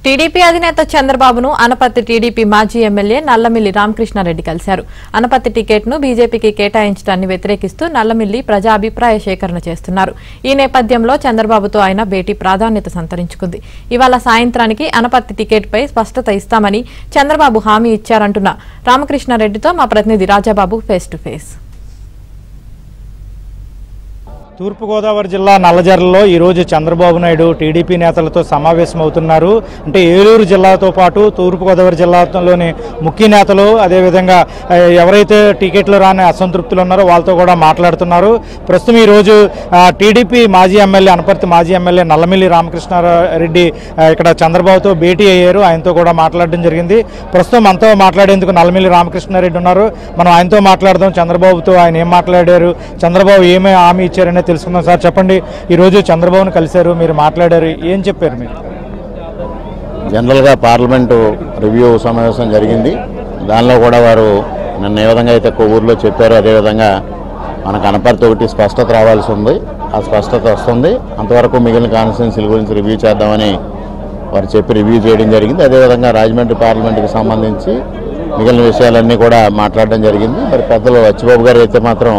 TDP అధినేత చంద్రబాబును Anaparthi TDP మాజీ ఎమ్మెల్యే నల్లమిల్లి రామకృష్ణారెడ్డి కలిశారు అనపత్తి టికెట్ను బీజేపీకి కేటాయించడాన్ని వ్యతిరేకిస్తూ నల్లమిల్లి ప్రజా అభిప్రాయ సేకరణ చేస్తున్నారు ఈ నేపథ్యంలో చంద్రబాబుతో ఆయన భేటీ ప్రాధాన్యత సంతరించుకుంది ఇవాళ సాయంత్రానికి అనపత్తి టికెట్పై స్పష్టత ఇస్తామని చంద్రబాబు హామీ ఇచ్చారంటున్న రామకృష్ణారెడ్డితో మా ప్రతినిధి రాజాబాబు ఫేస్ టు ఫేస్ తూర్పుగోదావరి జిల్లా నల్లజర్లలో ఈరోజు చంద్రబాబు నాయుడు టీడీపీ నేతలతో సమావేశం అవుతున్నారు అంటే ఏలూరు జిల్లాతో పాటు తూర్పుగోదావరి జిల్లాలోని ముఖ్య నేతలు అదేవిధంగా ఆ, ఎవరైతే టికెట్లు రాని అసంతృప్తులు ఉన్నారో వాళ్ళతో కూడా మాట్లాడుతున్నారు ప్రస్తుతం ఈరోజు ఆ, టీడీపీ మాజీ ఎమ్మెల్యే అనపర్తి మాజీ ఎమ్మెల్యే నల్లమిల్లి రామకృష్ణారెడ్డి ఆ, ఇక్కడ చంద్రబాబుతో భేటీ అయ్యారు ఆయనతో కూడా మాట్లాడడం జరిగింది ప్రస్తుతం మనతో మాట్లాడేందుకు నల్లమిల్లి రామకృష్ణారెడ్డి ఉన్నారు మనం ఆయనతో మాట్లాడదాం చంద్రబాబుతో ఆయన ఏం మాట్లాడారు చంద్రబాబు ఏమీ హామీ ఇచ్చారనే తెలుసుకుందాం సార్ చెప్పండి ఈరోజు చంద్రబాబును కలిశారు మీరు మాట్లాడారు ఏం చెప్పారు మీరు జనరల్గా పార్లమెంటు రివ్యూ సమావేశం జరిగింది దానిలో కూడా వారు నన్ను ఏ విధంగా అయితే కొవ్వూరులో చెప్పారో అదేవిధంగా మనకు అనపర్తి ఒకటి స్పష్టత రావాల్సి ఉంది ఆ స్పష్టత వస్తుంది అంతవరకు మిగిలిన కాన్స్టిట్యున్సీల గురించి రివ్యూ చేద్దామని వారు చెప్పి రివ్యూ చేయడం జరిగింది అదేవిధంగా రాజమండ్రి పార్లమెంట్కి సంబంధించి మిగిలిన విషయాలన్నీ కూడా మాట్లాడడం జరిగింది మరి పెద్దలు అచ్చిబాబు గారు అయితే మాత్రం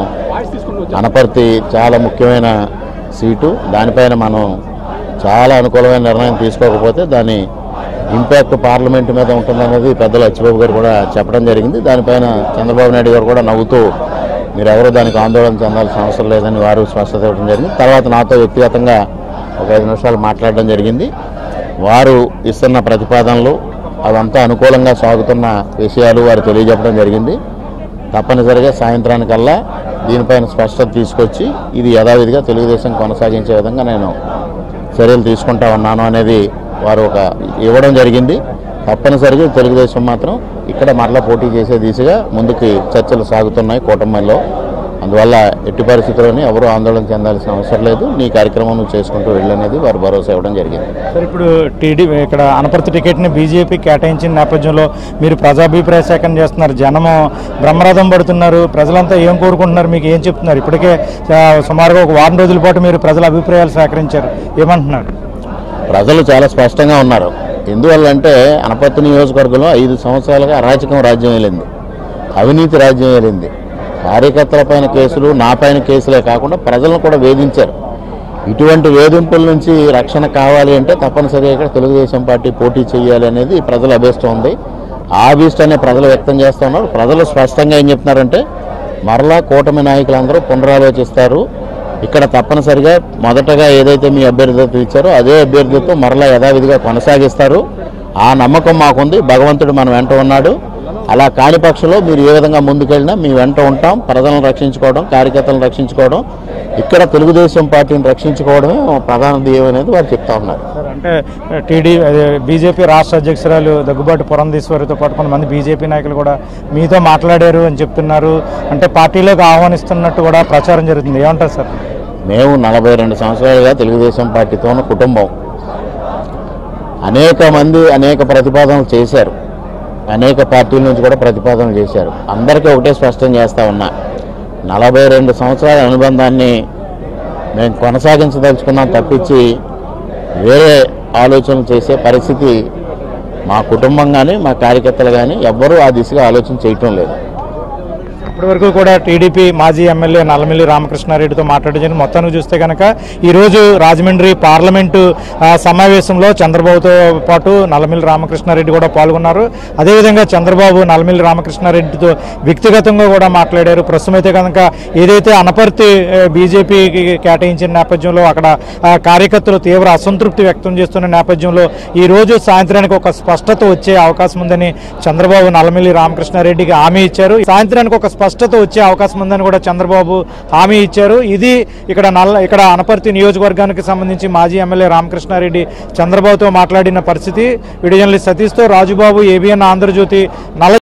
అనపర్తి చాలా ముఖ్యమైన సీటు దానిపైన మనం చాలా అనుకూలమైన నిర్ణయం తీసుకోకపోతే దాని ఇంపాక్ట్ పార్లమెంట్ మీద ఉంటుందనేది పెద్దలు అచ్చిబాబు గారు కూడా చెప్పడం జరిగింది దానిపైన చంద్రబాబు నాయుడు గారు కూడా నవ్వుతూ మీరు ఎవరో దానికి ఆందోళన చెందాల్సిన అవసరం లేదని వారు స్పష్టత ఇవ్వడం జరిగింది తర్వాత నాతో వ్యక్తిగతంగా ఒక ఐదు నిమిషాలు మాట్లాడడం జరిగింది వారు ఇస్తున్న ప్రతిపాదనలు అవంతా అనుకూలంగా సాగుతున్న విషయాలు వారు తెలియజెప్పడం జరిగింది తప్పనిసరిగా సాయంత్రానికల్లా దీనిపైన స్పష్టత తీసుకొచ్చి ఇది యథావిధిగా తెలుగుదేశం కొనసాగించే విధంగా నేను చర్యలు తీసుకుంటా ఉన్నాను అనేది వారు ఒక ఇవ్వడం జరిగింది తప్పనిసరిగా తెలుగుదేశం మాత్రం ఇక్కడ మరలా పోటీ చేసే దిశగా ముందుకి చర్చలు సాగుతున్నాయి కూటమిలో అందువల్ల ఎట్టి పరిస్థితుల్లోనే ఎవరూ ఆందోళన చెందాల్సిన అవసరం లేదు నీ కార్యక్రమం నువ్వు చేసుకుంటూ వెళ్ళనేది వారు భరోసా ఇవ్వడం జరిగింది సార్ ఇప్పుడు టీడీపీ ఇక్కడ అనపర్తి టికెట్ని బీజేపీ కేటాయించిన నేపథ్యంలో మీరు ప్రజాభిప్రాయ సేకరణ చేస్తున్నారు జనము బ్రహ్మరథం పడుతున్నారు ప్రజలంతా ఏం కోరుకుంటున్నారు మీకు ఏం చెప్తున్నారు ఇప్పటికే ఆ, సుమారుగా ఒక వారం రోజుల పాటు మీరు ప్రజల అభిప్రాయాలు సేకరించారు ఏమంటున్నారు ప్రజలు చాలా స్పష్టంగా ఉన్నారు ఎందువల్ల అంటే అనపర్తి నియోజకవర్గంలో ఐదు సంవత్సరాలుగా అరాచకం రాజ్యం వెళ్ళింది అవినీతి రాజ్యం వెళ్ళింది కార్యకర్తలపైన కేసులు నా పైన కేసులే కాకుండా ప్రజలను కూడా వేధించారు ఇటువంటి వేధింపుల నుంచి రక్షణ కావాలి అంటే తప్పనిసరిగా ఇక్కడ తెలుగుదేశం పార్టీ పోటీ చేయాలి అనేది ప్రజల అభీష్టం ఉంది ఆ అభీష్టాన్ని ప్రజలు వ్యక్తం చేస్తూ ఉన్నారు ప్రజలు స్పష్టంగా ఏం చెప్తున్నారంటే మరలా కూటమి నాయకులందరూ పునరాలోచిస్తారు ఇక్కడ తప్పనిసరిగా మొదటగా ఏదైతే మీ అభ్యర్థితో ఇచ్చారో అదే అభ్యర్థితో మరలా యథావిధిగా కొనసాగిస్తారు ఆ నమ్మకం మాకుంది భగవంతుడు మన వెంట ఉన్నాడు అలా కాని పక్షంలో మీరు ఏ విధంగా ముందుకెళ్ళినా మీ వెంట ఉంటాం ప్రజలను రక్షించుకోవడం కార్యకర్తలను రక్షించుకోవడం ఇక్కడ తెలుగుదేశం పార్టీని రక్షించుకోవడమే ప్రధాన ధ్యేయం అనేది వారు చెప్తా ఉన్నారు సార్ అంటే టీడీ అదే బీజేపీ రాష్ట్ర అధ్యక్షురాలు దగ్గుబాటి పురంధేశ్వరితో పాటు కొంతమంది బీజేపీ నాయకులు కూడా మీతో మాట్లాడారు అని చెప్తున్నారు అంటే పార్టీలోకి ఆహ్వానిస్తున్నట్టు కూడా ప్రచారం జరుగుతుంది ఏమంటారు సార్ మేము నలభై రెండు సంవత్సరాలుగా తెలుగుదేశం పార్టీతో ఉన్న కుటుంబం అనేక మంది అనేక ప్రతిపాదనలు చేశారు అనేక పార్టీల నుంచి కూడా ప్రతిపాదనలు చేశారు అందరికీ ఒకటే స్పష్టం చేస్తా ఉన్నా నలభై రెండు సంవత్సరాల అనుబంధాన్ని మేము కొనసాగించదలుచుకున్నాం తప్పించి వేరే ఆలోచనలు చేసే పరిస్థితి మా కుటుంబం కానీ మా కార్యకర్తలు కానీ ఎవ్వరూ ఆ దిశగా ఆలోచన చేయటం లేదు ఇప్పటి వరకు కూడా టీడీపీ మాజీ ఎమ్మెల్యే నల్లమిల్లి రామకృష్ణారెడ్డితో మాట్లాడడం జరిగింది మొత్తాన్ని చూస్తే కనుక ఈరోజు రాజమండ్రి పార్లమెంటు ఆ, సమావేశంలో చంద్రబాబుతో పాటు నల్లమిల్లి రామకృష్ణారెడ్డి కూడా పాల్గొన్నారు అదేవిధంగా చంద్రబాబు నల్లమిల్లి రామకృష్ణారెడ్డితో వ్యక్తిగతంగా కూడా మాట్లాడారు ప్రస్తుతం అయితే కనుక ఏదైతే అనపర్తి ఆ, బీజేపీకి కేటాయించిన నేపథ్యంలో అక్కడ ఆ, కార్యకర్తలు తీవ్ర అసంతృప్తి వ్యక్తం చేస్తున్న నేపథ్యంలో ఈ రోజు సాయంత్రానికి ఒక స్పష్టత వచ్చే అవకాశం ఉందని చంద్రబాబు నల్లమిల్లి రామకృష్ణారెడ్డికి హామీ ఇచ్చారు సాయంత్రానికి ఒక స్పష్టత వచ్చే అవకాశం ఉందని కూడా చంద్రబాబు హామీ ఇచ్చారు ఇది ఇక్కడ నల్ల ఇక్కడ అనపర్తి నియోజకవర్గానికి సంబంధించి మాజీ ఎమ్మెల్యే రామకృష్ణారెడ్డి చంద్రబాబుతో మాట్లాడిన పరిస్థితి వీడియో జర్నలిస్ట్ సతీష్తో రాజుబాబు ఏబిఎన్ ఆంధ్రజ్యోతి నల్ల